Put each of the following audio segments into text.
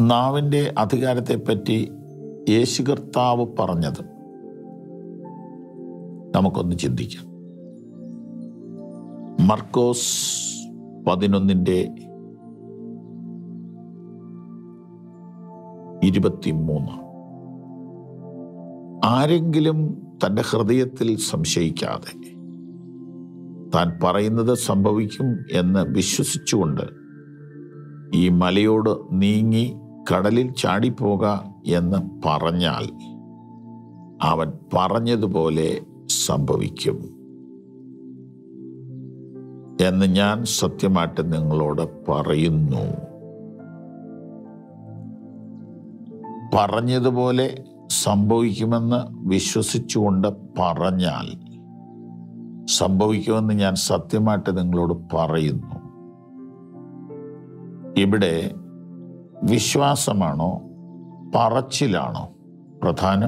നാവിൻ്റെ അധികാരത്തെപ്പറ്റി യേശു കർത്താവ് പറഞ്ഞത് നമുക്കൊന്ന് ചിന്തിക്കാം മർക്കോസ് പതിനൊന്നിൻ്റെ ഇരുപത്തിമൂന്ന് ആരെങ്കിലും തൻ്റെ ഹൃദയത്തിൽ സംശയിക്കാതെ താൻ പറയുന്നത് സംഭവിക്കും എന്ന് വിശ്വസിച്ചുകൊണ്ട് ഈ മലയോട് നീങ്ങി കടലിൽ ചാടിപ്പോക എന്ന് പറഞ്ഞാൽ അവൻ പറഞ്ഞതുപോലെ സംഭവിക്കും എന്ന് ഞാൻ സത്യമായിട്ട് നിങ്ങളോട് പറയുന്നു പറഞ്ഞതുപോലെ സംഭവിക്കുമെന്ന് വിശ്വസിച്ചുകൊണ്ട് പറഞ്ഞാൽ സംഭവിക്കുമെന്ന് ഞാൻ സത്യമായിട്ട് നിങ്ങളോട് പറയുന്നു ഇവിടെ വിശ്വാസമാണോ പറച്ചിലാണോ പ്രധാനം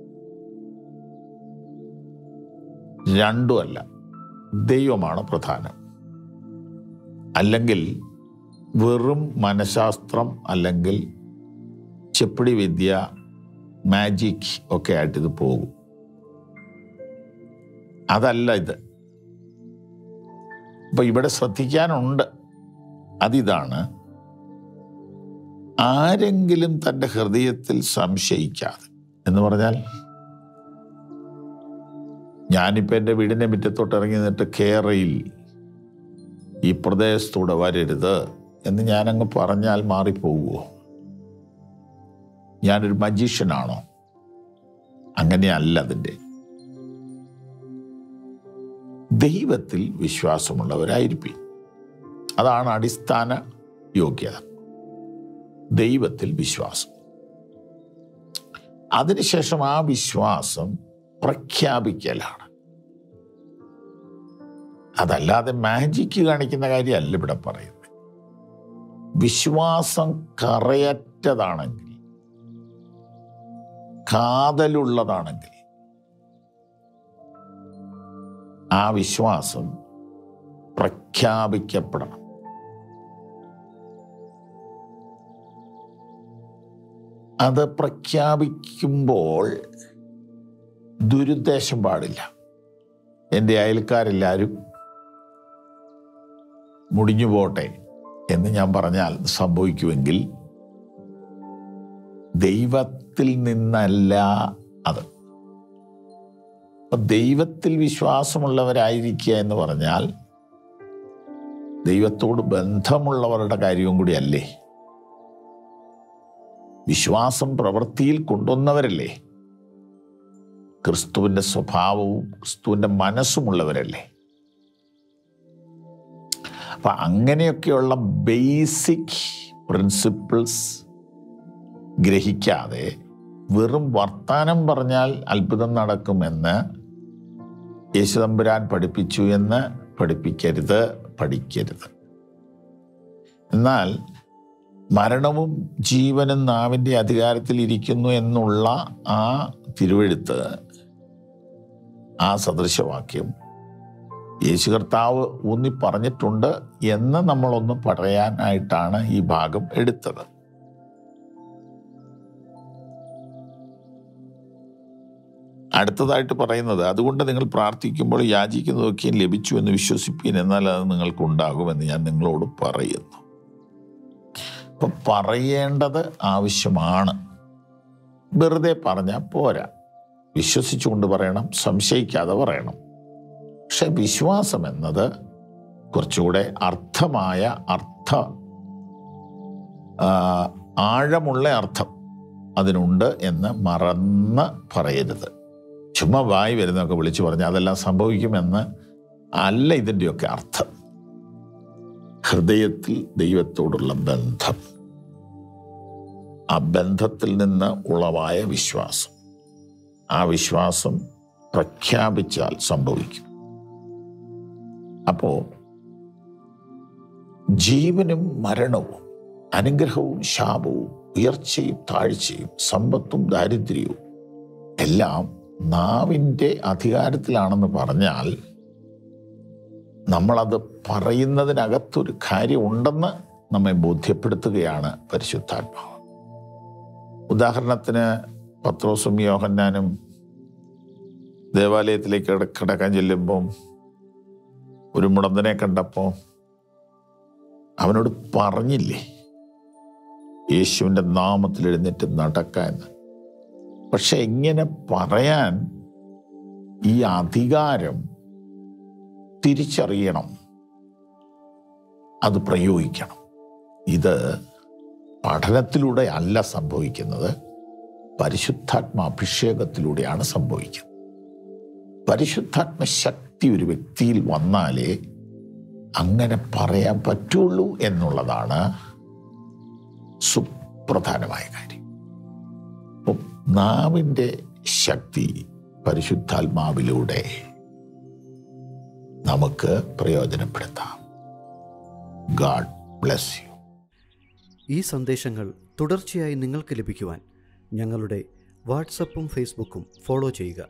രണ്ടുമല്ല ദൈവമാണ് പ്രധാനം അല്ലെങ്കിൽ വെറും മനഃശാസ്ത്രം അല്ലെങ്കിൽ ചെപ്പിടി വിദ്യ മാജിക് ഒക്കെ ആയിട്ട് ഇത് പോകും അതല്ല ഇത് അപ്പൊ ഇവിടെ ശ്രദ്ധിക്കാനുണ്ട് അതിതാണ് ആരെങ്കിലും തൻ്റെ ഹൃദയത്തിൽ സംശയിക്കാതെ എന്ന് പറഞ്ഞാൽ ഞാനിപ്പോൾ എൻ്റെ വീടിൻ്റെ മുറ്റത്തോട്ട് ഇറങ്ങി നിന്നിട്ട് കേരയിൽ ഈ പ്രദേശത്തൂടെ വരരുത് എന്ന് ഞാനങ്ങ് പറഞ്ഞാൽ മാറിപ്പോകുമോ ഞാനൊരു മജീഷ്യനാണോ അങ്ങനെയല്ല അതിൻ്റെ ദൈവത്തിൽ വിശ്വാസമുള്ളവരായിരിക്കും അതാണ് അടിസ്ഥാന യോഗ്യത ദൈവത്തിൽ വിശ്വാസം അതിനുശേഷം ആ വിശ്വാസം പ്രഖ്യാപിക്കലാണ് അതല്ലാതെ മാജിക്ക് കാണിക്കുന്ന കാര്യമല്ല ഇവിടെ പറയുന്നത് വിശ്വാസം കറയറ്റതാണെങ്കിൽ കാതലുള്ളതാണെങ്കിൽ ആ വിശ്വാസം പ്രഖ്യാപിക്കപ്പെടണം അത് പ്രഖ്യാപിക്കുമ്പോൾ ദുരുദ്ദേശം പാടില്ല എൻ്റെ അയൽക്കാരെല്ലാവരും മുടിഞ്ഞു പോട്ടെ എന്ന് ഞാൻ പറഞ്ഞാൽ സംഭവിക്കുമെങ്കിൽ ദൈവത്തിൽ നിന്നല്ല അത് അപ്പൊ ദൈവത്തിൽ വിശ്വാസമുള്ളവരായിരിക്കുക എന്ന് പറഞ്ഞാൽ ദൈവത്തോട് ബന്ധമുള്ളവരുടെ കാര്യവും കൂടിയല്ലേ വിശ്വാസം പ്രവൃത്തിയിൽ കൊണ്ടുവന്നവരല്ലേ ക്രിസ്തുവിന്റെ സ്വഭാവവും ക്രിസ്തുവിന്റെ മനസ്സുമുള്ളവരല്ലേ അപ്പൊ അങ്ങനെയൊക്കെയുള്ള ബേസിക് പ്രിൻസിപ്പിൾസ് ഗ്രഹിക്കാതെ വെറും വർത്താനം പറഞ്ഞാൽ അത്ഭുതം നടക്കുമെന്ന് യേശുദമ്പുരാൻ പഠിപ്പിച്ചു എന്ന് പഠിപ്പിക്കരുത് പഠിക്കരുത് എന്നാൽ മരണവും ജീവനും നാവിൻ്റെ അധികാരത്തിൽ ഇരിക്കുന്നു എന്നുള്ള ആ തിരുവെഴുത്ത് ആ സദൃശവാക്യം യേശു കർത്താവ് ഊന്നി പറഞ്ഞിട്ടുണ്ട് എന്ന് നമ്മളൊന്ന് പറയാനായിട്ടാണ് ഈ ഭാഗം എടുത്തത് അടുത്തതായിട്ട് പറയുന്നത് അതുകൊണ്ട് നിങ്ങൾ പ്രാർത്ഥിക്കുമ്പോൾ യാചിക്കുന്നതൊക്കെയും ലഭിച്ചു എന്ന് വിശ്വസിപ്പീൻ എന്നാൽ അത് നിങ്ങൾക്ക് ഉണ്ടാകുമെന്ന് ഞാൻ നിങ്ങളോട് പറയുന്നു അപ്പൊ പറയേണ്ടത് ആവശ്യമാണ് വെറുതെ പറഞ്ഞാൽ പോരാ വിശ്വസിച്ചുകൊണ്ട് പറയണം സംശയിക്കാതെ പറയണം പക്ഷെ വിശ്വാസം എന്നത് കുറച്ചുകൂടെ അർത്ഥമായ അർത്ഥ ആ, ആഴമുള്ള അർത്ഥം അതിനുണ്ട് എന്ന് മറന്ന് പറയരുത് ചുമ്മാ വായി വരുന്നതൊക്കെ വിളിച്ചു പറഞ്ഞാൽ അതെല്ലാം സംഭവിക്കുമെന്ന് അല്ല ഇതിൻ്റെയൊക്കെ അർത്ഥം ഹൃദയത്തിൽ ദൈവത്തോടുള്ള ബന്ധം ആ ബന്ധത്തിൽ നിന്ന് ഉളവായ വിശ്വാസം ആ വിശ്വാസം പ്രഖ്യാപിച്ചാൽ സംഭവിക്കും അപ്പോ ജീവനും മരണവും അനുഗ്രഹവും ശാപവും ഉയർച്ചയും താഴ്ചയും സമ്പത്തും ദാരിദ്ര്യവും എല്ലാം നാവിൻ്റെ അധികാരത്തിലാണെന്ന് പറഞ്ഞാൽ നമ്മളത് പറയുന്നതിനകത്തൊരു കാര്യമുണ്ടെന്ന് നമ്മെ ബോധ്യപ്പെടുത്തുകയാണ് പരിശുദ്ധാത്മാവ് ഉദാഹരണത്തിന് പത്രോസും യോഹന്നാനും ദേവാലയത്തിലേക്ക് കിട- കിടക്കാൻ ചെല്ലുമ്പം ഒരു മുടന്തനെ കണ്ടപ്പോൾ അവനോട് പറഞ്ഞില്ലേ യേശുവിൻ്റെ നാമത്തിൽ എഴുന്നേറ്റ് നടക്കാൻ പക്ഷെ ഇങ്ങനെ പറയാൻ ഈ അധികാരം തിരിച്ചറിയണം അത് പ്രയോഗിക്കണം ഇത് പഠനത്തിലൂടെ അല്ല സംഭവിക്കുന്നത് പരിശുദ്ധാത്മ അഭിഷേകത്തിലൂടെയാണ് സംഭവിക്കുന്നത് പരിശുദ്ധാത്മ ശക്തി ഒരു വ്യക്തിയിൽ വന്നാലേ അങ്ങനെ പറയാൻ പറ്റുള്ളൂ എന്നുള്ളതാണ് സുപ്രധാനമായ കാര്യം അപ്പം നാവിൻ്റെ ശക്തി പരിശുദ്ധാത്മാവിലൂടെ നമുക്ക് പ്രയോജനപ്പെടുത്താം ഗാഡ് ബ്ലെസ് യു ഈ സന്ദേശങ്ങൾ തുടർച്ചയായി നിങ്ങൾക്ക് ലഭിക്കുവാൻ ഞങ്ങളുടെ വാട്സപ്പും ഫേസ്ബുക്കും ഫോളോ ചെയ്യുക